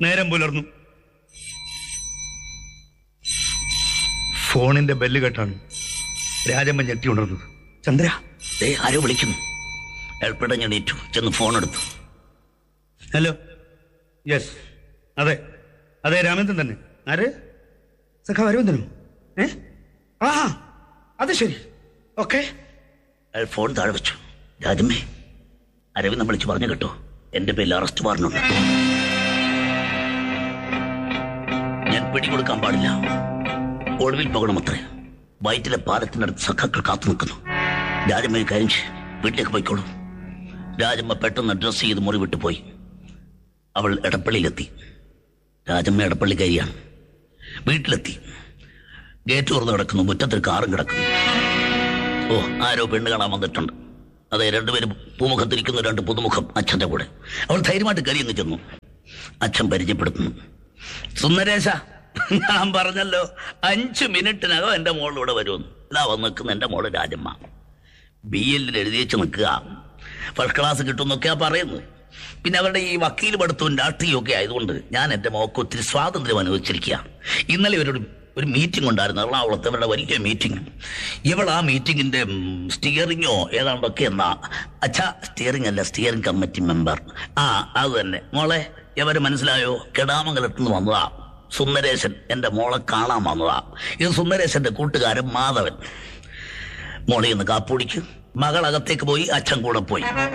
നേരം പുലർന്നു ഫോണിന്റെ ബെല്ല് കേട്ടാണ് രാജമ്മ ഞെട്ടി ഉണർന്നത് ചന്ദ്ര ദേ ആരോ വിളിക്കുന്നു ഏർപ്പെടഞ്ഞ് എണീറ്റു ചെന്ന് ഫോൺ എടുത്തു ഹലോ യെസ് അതെ അതെ രാമേന്ദ്രൻ തന്നെ ആര് സഖാ അരവിന്ദനോ ഏ ആ അത് ശരി ഓക്കെ അയാൾ ഫോൺ താഴെ വെച്ചു രാജമ്മേ അരവിന്ദൻ വിളിച്ച് പറഞ്ഞു കേട്ടോ എന്റെ പേരിൽ അറസ്റ്റ് വാറണ്ടുണ്ട് ഞാൻ പിടികൊടുക്കാൻ പാടില്ല ഒളിവിൽ പോകണമത്രേ വയറ്റിലെ പാലത്തിനടുത്ത് സഖാക്കൾ കാത്തു നിൽക്കുന്നു രാജമ്മ ഒരു കാര്യം ചെയ്യ്, വീട്ടിലേക്ക് പോയിക്കോളൂ രാജമ്മ പെട്ടെന്ന് ഡ്രസ് ചെയ്ത് മുറി വിട്ടു പോയി അവൾ എടപ്പള്ളിയിലെത്തി രാജമ്മ എടപ്പള്ളിക്കാരിയാണ് വീട്ടിലെത്തി ഗേറ്റ് തുറന്ന് കിടക്കുന്നു മുറ്റത്തൊരു കാറും കിടക്കുന്നു ഓ ആരോ പെണ്ണ് കാണാൻ വന്നിട്ടുണ്ട് അതെ രണ്ടുപേരും പൂമുഖത്തിരിക്കുന്ന രണ്ട് പുതുമുഖം അച്ഛന്റെ കൂടെ അവൾ ധൈര്യമായിട്ട് കയറി അങ്ങ് ചെന്നു അച്ഛൻ പരിചയപ്പെടുത്തുന്നു സുന്ദരേശ ഞാൻ പറഞ്ഞല്ലോ അഞ്ചു മിനിറ്റിനകം എന്റെ മോൾ ഇവിടെ വരുമെന്ന് ഇതാ വന്ന് നിൽക്കുന്ന എന്റെ മോള് രാജമ്മ ബി എല്ലിൽ എഴുതി വെച്ച് നിൽക്കുക ഫസ്റ്റ് ക്ലാസ് കിട്ടുമെന്നൊക്കെയാ പറയുന്നത് പിന്നെ അവരുടെ ഈ വക്കീൽ പഠിത്തവും രാഷ്ട്രീയവും ഒക്കെ ആയതുകൊണ്ട് ഞാൻ എന്റെ മോക്ക് ഒത്തിരി സ്വാതന്ത്ര്യം അനുവദിച്ചിരിക്കുക ഇന്നലെ ഇവരോട് ഒരു മീറ്റിംഗ് ഉണ്ടായിരുന്നു എറണാകുളത്ത് ഇവരുടെ വലിയ മീറ്റിംഗ് ഇവൾ ആ മീറ്റിംഗിന്റെ സ്റ്റിയറിങ്ങോ ഏതാണ്ടൊക്കെ എന്നാ അച്ഛാ സ്റ്റിയറിംഗ് അല്ല സ്റ്റിയറിംഗ് കമ്മിറ്റി മെമ്പർ ആ അത് തന്നെ മോളെ ഇവര് മനസ്സിലായോ കെടാമംഗലത്ത് നിന്ന് വന്നതാ സുന്ദരേശൻ എന്റെ മോളെ കാണാൻ വന്നതാ ഇത് സുന്ദരേശന്റെ കൂട്ടുകാരൻ മാധവൻ മോളെ ഒന്ന് കാപ്പുടിക്ക് മകൾ അകത്തേക്ക് പോയി അച്ഛൻ കൂടെ പോയി